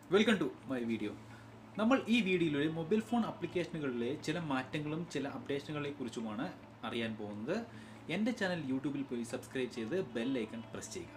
welcome to my video നമ്മൾ ഈ വീഡിയോയിലൂടെ മൊബൈൽ ഫോൺ ആപ്ലിക്കേഷനുകളിലെ ചില മാറ്റങ്ങളും ചില അപ്ഡേഷനുകളെ കുറിച്ചുമാണ് അറിയാൻ പോകുന്നത് എൻ്റെ ചാനൽ യൂട്യൂബിൽ പോയി സബ്സ്ക്രൈബ് ചെയ്ത് ബെൽ ഐക്കൺ പ്രസ് ചെയ്യുക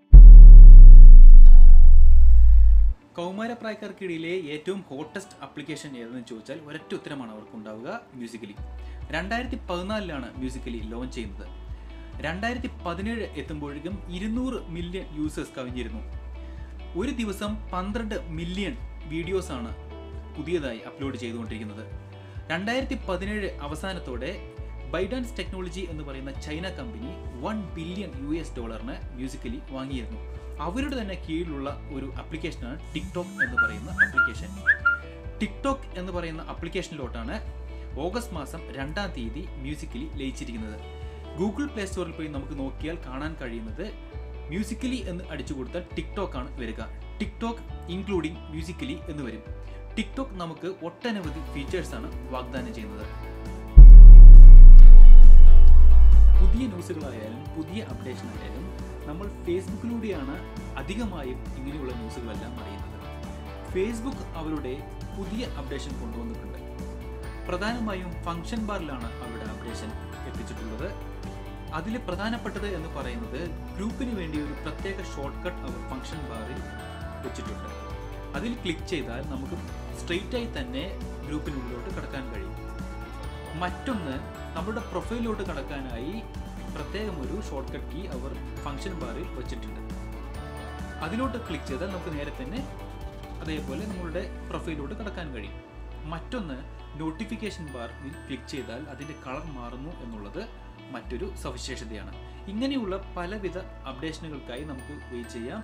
കൗമാരപ്രായക്കാർക്കിടയിലെ ഏറ്റവും ഹോട്ടസ്റ്റ് ആപ്ലിക്കേഷൻ ഏതെന്ന് ചോദിച്ചാൽ ഒരൊറ്റ ഉത്തരമാണ് അവർക്കുണ്ടാവുക മ്യൂസിക്കലി രണ്ടായിരത്തി പതിനാലിലാണ് മ്യൂസിക്കലി ലോഞ്ച് ചെയ്യുന്നത് രണ്ടായിരത്തി പതിനേഴ് എത്തുമ്പോഴേക്കും ഇരുന്നൂറ് മില്യൺ യൂസേഴ്സ് കവിഞ്ഞിരുന്നു ഒരു ദിവസം പന്ത്രണ്ട് മില്യൺ വീഡിയോസാണ് പുതിയതായി അപ്ലോഡ് ചെയ്തുകൊണ്ടിരിക്കുന്നത് രണ്ടായിരത്തി പതിനേഴ് അവസാനത്തോടെ ബൈഡാൻസ് ടെക്നോളജി എന്ന് പറയുന്ന China company one billion U S ഡോളറിന് മ്യൂസിക്കലി വാങ്ങിയിരുന്നു അവരുടെ തന്നെ കീഴിലുള്ള ഒരു ആപ്ലിക്കേഷനാണ് ടിക്ടോക്ക് എന്ന് പറയുന്ന ആപ്ലിക്കേഷൻ ടിക്ടോക്ക് എന്ന് പറയുന്ന ആപ്ലിക്കേഷനിലോട്ടാണ് ഓഗസ്റ്റ് മാസം രണ്ടാം തീയതി മ്യൂസിക്കലി ലയിച്ചിരിക്കുന്നത് ഗൂഗിൾ പ്ലേ സ്റ്റോറിൽ പോയി നമുക്ക് നോക്കിയാൽ കാണാൻ കഴിയുന്നത് മ്യൂസിക്കലി എന്ന് അടിച്ചു കൊടുത്താൽ ടിക്ടോക്ക് ആണ് വരിക ടിക്ടോക്ക് ഇൻക്ലൂഡിംഗ് മ്യൂസിക്കലി എന്ന് വരും ടിക്ടോക്ക് നമുക്ക് ഒട്ടനവധി ഫീച്ചേഴ്സ് ആണ് വാഗ്ദാനം ചെയ്യുന്നത് പുതിയ ന്യൂസുകളായാലും പുതിയ അപ്ഡേഷൻ ആയാലും നമ്മൾ ഫേസ്ബുക്കിലൂടെയാണ് അധികമായും ഇങ്ങനെയുള്ള ന്യൂസുകളെല്ലാം അറിയുന്നത് ഫേസ്ബുക്ക് അവരുടെ പുതിയ അപ്ഡേഷൻ കൊണ്ടുവന്നിട്ടുണ്ട് പ്രധാനമായും ഫംഗ്ഷൻ ബാറിലാണ് അവരുടെ അപ്ഡേഷൻ എത്തിച്ചിട്ടുള്ളത് അതിൽ പ്രധാനപ്പെട്ടത് എന്ന് പറയുന്നത് ഗ്രൂപ്പിന് വേണ്ടി ഒരു പ്രത്യേക ഷോർട്ട് കട്ട് അവർ ഫംഗ്ഷൻ ബാറിൽ വെച്ചിട്ടുണ്ട് അതിൽ ക്ലിക്ക് ചെയ്താൽ നമുക്ക് സ്ട്രെയിറ്റ് ആയി തന്നെ ഗ്രൂപ്പിനുള്ളിലോട്ട് കടക്കാൻ കഴിയും മറ്റൊന്ന് നമ്മുടെ പ്രൊഫൈലിലോട്ട് കടക്കാനായി പ്രത്യേകം ഒരു ഷോർട്ട് കട്ട് കീ അവർ ഫംഗ്ഷൻ ബാറിൽ വെച്ചിട്ടുണ്ട് അതിലോട്ട് ക്ലിക്ക് ചെയ്താൽ നമുക്ക് നേരെ തന്നെ അതേപോലെ നമ്മളുടെ പ്രൊഫൈലിലോട്ട് കടക്കാൻ കഴിയും മറ്റൊന്ന് നോട്ടിഫിക്കേഷൻ ബാറിൽ ക്ലിക്ക് ചെയ്താൽ അതിൻ്റെ കളർ മാറുന്നു എന്നുള്ളത് മറ്റൊരു സവിശേഷതയാണ് ഇങ്ങനെയുള്ള പലവിധ അപ്ഡേഷനുകൾക്കായി നമുക്ക് വെയിറ്റ് ചെയ്യാം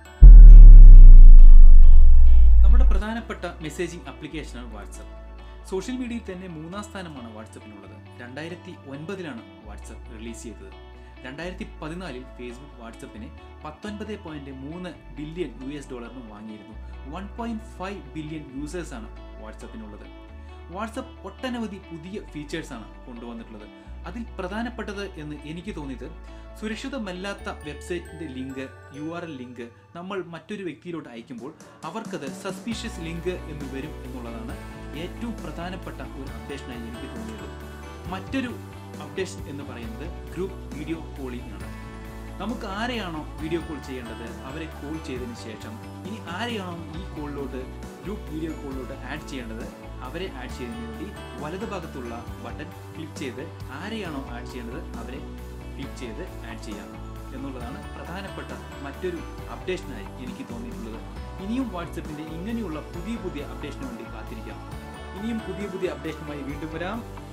നമ്മുടെ പ്രധാനപ്പെട്ട മെസ്സേജിംഗ് ആപ്ലിക്കേഷനാണ് വാട്സപ്പ് സോഷ്യൽ മീഡിയയിൽ തന്നെ മൂന്നാം സ്ഥാനമാണ് വാട്സപ്പിനുള്ളത് രണ്ടായിരത്തി ഒൻപതിലാണ് വാട്സപ്പ് റിലീസ് ചെയ്തത് രണ്ടായിരത്തി പതിനാലിൽ ഫേസ്ബുക്ക് വാട്സപ്പിനെ പത്തൊൻപത് പോയിന്റ് മൂന്ന് ബില്യൺ യു എസ് ഡോളറിന് വാങ്ങിയിരുന്നു വൺ പോയിന്റ് ഫൈവ് ബില്യൺ യൂസേഴ്സാണ് വാട്സപ്പിനുള്ളത് വാട്സപ്പ് ഒട്ടനവധി പുതിയ ഫീച്ചേഴ്സാണ് കൊണ്ടുവന്നിട്ടുള്ളത് അതിൽ പ്രധാനപ്പെട്ടത് എന്ന് എനിക്ക് തോന്നിയത് സുരക്ഷിതമല്ലാത്ത വെബ്സൈറ്റിൻ്റെ link U R L link നമ്മൾ മറ്റൊരു വ്യക്തിയിലോട്ട് അയക്കുമ്പോൾ അവർക്കത് സസ്പീഷ്യസ് ലിങ്ക് എന്ന് വരും എന്നുള്ളതാണ് ഏറ്റവും പ്രധാനപ്പെട്ട ഒരു അപ്ഡേഷനായി എനിക്ക് തോന്നിയത് മറ്റൊരു അപ്ഡേഷൻ എന്ന് പറയുന്നത് ഗ്രൂപ്പ് വീഡിയോ കോളിംഗ് ആണ് നമുക്ക് ആരെയാണോ വീഡിയോ കോൾ ചെയ്യേണ്ടത് അവരെ കോൾ ചെയ്തതിന് ശേഷം ഇനി ആരെയാണോ ഈ കോളിലോട്ട് ഗ്രൂപ്പ് വീഡിയോ കോളിലോട്ട് ആഡ് ചെയ്യേണ്ടത് അവരെ ആഡ് ചെയ്യുന്നതിന് വേണ്ടി വലതു ഭാഗത്തുള്ള ബട്ടൺ ക്ലിക്ക് ചെയ്ത് ആരെയാണോ ആഡ് ചെയ്യേണ്ടത് അവരെ ക്ലിക്ക് ചെയ്ത് ആഡ് ചെയ്യാം എന്നുള്ളതാണ് പ്രധാനപ്പെട്ട മറ്റൊരു അപ്ഡേഷനായി എനിക്ക് തോന്നിയിട്ടുള്ളത് ഇനിയും വാട്സപ്പിൻ്റെ ഇങ്ങനെയുള്ള പുതിയ പുതിയ അപ്ഡേഷന് വേണ്ടി കാത്തിരിക്കാം ഇനിയും പുതിയ പുതിയ അപ്ഡേഷനുമായി വീണ്ടും വരാം